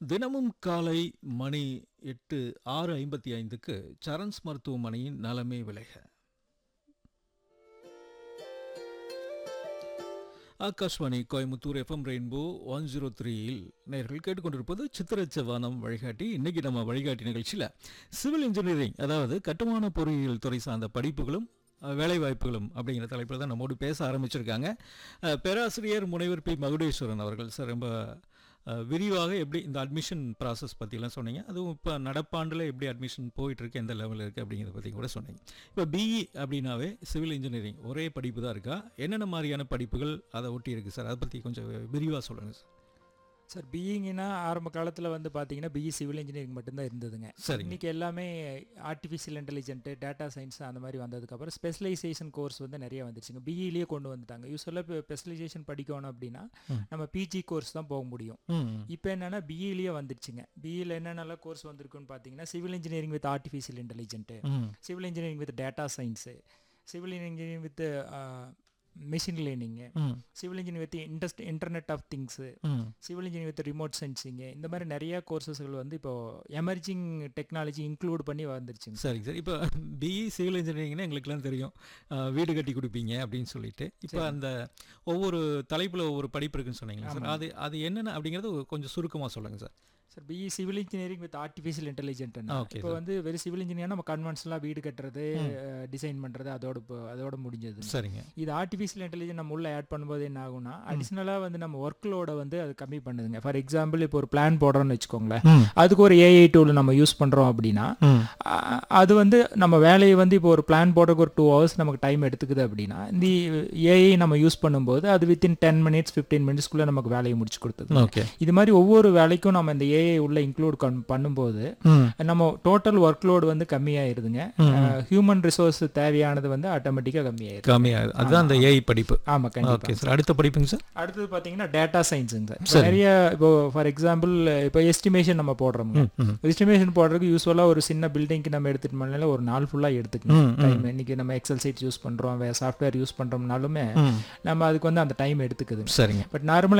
தினமும் காலை மணி எட்டு ஆறு ஐம்பத்தி ஐந்துக்கு சரண்ஸ் மருத்துவமனையின் நலமே விளைக Akashvani Coimbatore FM rainbow one zero த்ரீயில் நேர்கள் கேட்டுக்கொண்டிருப்பது சித்திரச்சவானம் வழிகாட்டி இன்னைக்கு நம்ம வழிகாட்டி நிகழ்ச்சியில் சிவில் இன்ஜினியரிங் அதாவது கட்டுமான பொறியியல் துறை சார்ந்த படிப்புகளும் அஹ், வேலைவாய்ப்புகளும் அப்படிங்கிற தலைப்பில் தான் நம்மோடு பேச ஆரம்பிச்சிருக்காங்க அஹ், பேராசிரியர் முனைவர் பி மகுடேஸ்வரன் அவர்கள் சார் ரொம்ப அஹ், விரிவாக எப்படி இந்த அட்மிஷன் ப்ராசஸ் பற்றிலாம் சொன்னீங்க அதுவும் இப்போ நடப்பாண்டில் எப்படி அட்மிஷன் போயிட்டுருக்கு எந்த லெவலில் இருக்குது அப்படிங்கிறத பற்றி கூட சொன்னீங்க இப்போ பிஇ அப்படின்னாவே சிவில் இன்ஜினியரிங் ஒரே படிப்பு தான் இருக்கா என்னென்ன மாதிரியான படிப்புகள் அதை ஒட்டி இருக்குது சார் அதை பற்றி கொஞ்சம் விரிவாக சொல்லுங்கள் சார் சார் பிஇங்கன்னா ஆரம்ப காலத்தில் வந்து பார்த்தீங்கன்னா பிஇ சிவில் இன்ஜினியரிங் மட்டும்தான் இருந்ததுங்க சரிங்க இன்னைக்கு எல்லாமே ஆர்டிஃபிஷியல் இன்டெலிஜென்ட் டேட்டா சயின்ஸ் அந்த மாதிரி வந்ததுக்கப்புறம் ஸ்பெஷலைசேஷன் கோர்ஸ் வந்து நிறைய வந்துருச்சுங்க பிஇலேயே கொண்டு வந்துட்டாங்க யூஸ்வலாக இப்போ ஸ்பெஷலைசேஷன் படிக்கணும் அப்படின்னா ம். நம்ம பிஜி கோர்ஸ் தான் போக முடியும் ம் இப்போ என்னன்னா பிஇலேயே வந்துருச்சுங்க பிஇயில் என்னென்னலாம் கோர்ஸ் வந்திருக்குன்னு பார்த்தீங்கன்னா civil engineering with artificial intelligent ம் civil engineering with data science civil engineering with machine learning ம் சிவில் இன்ஜினியரிங் வித் இண்டஸ்ட் இன்டர்நெட் ஆஃப் திங்ஸு ம் civil engineering with remote sensing இந்த மாதிரி நிறைய கோர்சஸ்கள் வந்து இப்போ எமர்ஜிங் டெக்னாலஜி இன்க்ளூட் பண்ணி வந்துருச்சுங்க சரிங்க சார் இப்போ பிஇ சிவில் இன்ஜினியரிங்னா எங்களுக்குலாம் தெரியும் அஹ், வீடு கட்டி கொடுப்பீங்க அப்படின்னு சொல்லிட்டு இப்போ சரி. அந்த ஒவ்வொரு தலைப்பில் ஒவ்வொரு படிப்பு இருக்குன்னு சொன்னீங்களா சார் ஆமாம். அது அது என்னென்ன அப்படிங்கிறது கொஞ்சம் சுருக்கமாக சொல்லுங்கள் sir sir B E civil engineering with artificial intelligent Okay, இப்போ sir. வந்து வெறும் சிவில் இன்ஜினியர் நம்ம கன்வென்ஷனலாக வீடு கட்டுறது ம். டிசைன் பண்ணுறது அதோட இப்போ அதோட முடிஞ்சது சரிங்க இது ஆர்டிஃபிஷியல் இன்டெலிஜென்ட் நம்ம உள்ள ஆட் பண்ணும்போது என்ன ஆகும்னா அடிஷ்னலாக வந்து நம்ம ஒர்க் லோட வந்து அது கம்மி பண்ணுதுங்க ஃபார் எக்ஸாம்பிள் இப்போ ஒரு பிளான் போடுறோம்னு வச்சுக்கோங்களேன் ம் அதுக்கு ஒரு ஏஐ டூல் நம்ம யூஸ் பண்ணுறோம் அப்படின்னா ம் அ- அது வந்து நம்ம வேலையை வந்து இப்போ ஒரு பிளான் போடுறதுக்கு ஒரு டூ ஹவர்ஸ் நமக்கு டைம் எடுத்துக்குது அப்படின்னா இந்த ஏஐ நம்ம யூஸ் பண்ணும்போது அது வித்தின் டென் மினிட்ஸ் ஃபிஃப்டீன் மினிட்ஸ்க்குள்ளே நமக்கு வேலையை முடிச்சு கொடுத்தது ஓகே இது மாதிரி ஒவ்வொரு வேலைக்கும் நம்ம இந்த ஏஐ உள்ள இன்க்ளூட் பண்ணும்போது ம் நம்ம டோட்டல் ஒர்க் லோடு வந்து கம்மியாயிருதுங்க ஹியூமன் ரிசோர்ஸ் தேவையானது வந்து ஆட்டோமேட்டிக்காக கம்மியாயிருது கம்மியாக அதுதான் அந்த ஏஐ படிப்பு ஆமாம் கண்டிப்பாக ஓகே சார் அடுத்த படிப்புங்க சார் அடுத்தது பார்த்தீங்கன்னா டேட்டா சயின்ஸுங்க சார் இப்போ சரி. நிறைய இப்போ ஃபார் எக்ஸாம்பிள் இப்போ எஸ்டிமேஷன் நம்ம போடுறோங்க ம் ம் எஸ்டிமேஷன் போடுறதுக்கு யூஸ்வலாக ஒரு சின்ன பில்டிங்க்கு நம்ம எடுத்துட்டு போனால ஒரு நாள் ஃபுல்லாக எடுத்துக்கணும் ம், ம். டைம் இன்னைக்கு நம்ம எக்ஸல் சைட் யூஸ் பண்ணுறோம் வேறு சாஃப்ட்வேர் யூஸ் பண்ணுறோம்னாலுமே ம் நம்ம அதுக்கு வந்து அந்த டைம் எடுத்துக்குது சரிங்க பட் நார்மலாக